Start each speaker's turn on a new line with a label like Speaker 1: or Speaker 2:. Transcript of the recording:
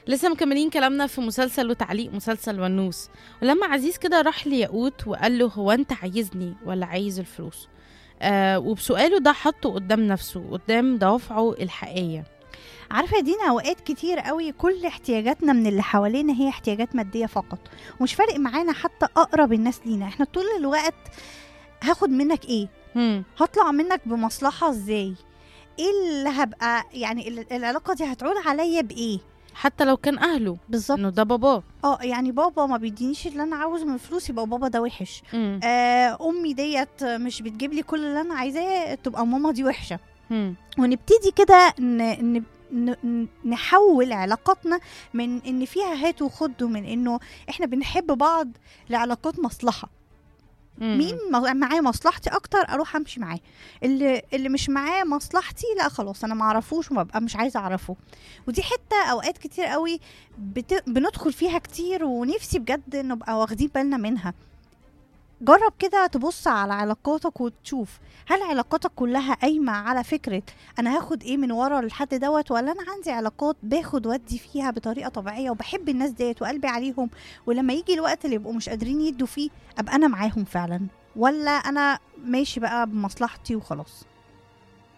Speaker 1: لسه مكملين كلامنا في مسلسل وتعليق مسلسل ونوس ولما عزيز كده راح لياقوت وقال له هو انت عايزني ولا عايز الفلوس آه وبسؤاله ده حطه قدام نفسه قدام دوافعه الحقيقية
Speaker 2: عارفه يا دينا اوقات كتير قوي كل احتياجاتنا من اللي حوالينا هي احتياجات ماديه فقط ومش فارق معانا حتى اقرب الناس لينا احنا طول الوقت هاخد منك ايه
Speaker 1: هم.
Speaker 2: هطلع منك بمصلحه ازاي ايه اللي هبقى يعني ال- العلاقه دي هتعود عليا بايه
Speaker 1: حتى لو كان أهله
Speaker 2: بالظبط
Speaker 1: إنه ده باباه
Speaker 2: اه يعني بابا ما بيدينيش اللي انا عاوزه من فلوس يبقى بابا ده وحش
Speaker 1: هم.
Speaker 2: آه امي ديت مش بتجيب لي كل اللي انا عايزاه تبقى ماما دي وحشه
Speaker 1: هم.
Speaker 2: ونبتدي كده ن... ن... ن- نحول علاقاتنا من ان فيها هات وخد ومن انه احنا بنحب بعض لعلاقات مصلحه
Speaker 1: هم.
Speaker 2: مين م- معاه مصلحتي اكتر اروح امشي معاه اللي اللي مش معاه مصلحتي لا خلاص انا ما اعرفوش وببقى مش عايزه اعرفه ودي حته اوقات كتير قوي بت... بندخل فيها كتير ونفسي بجد نبقى واخدين بالنا منها جرب كده تبص على علاقاتك وتشوف هل علاقاتك كلها قايمة على فكرة أنا هاخد إيه من ورا الحد دوت ولا أنا عندي علاقات باخد ودي فيها بطريقة طبيعية وبحب الناس ديت وقلبي عليهم ولما يجي الوقت اللي يبقوا مش قادرين يدوا فيه أبقى أنا معاهم فعلا ولا أنا ماشي بقى بمصلحتي وخلاص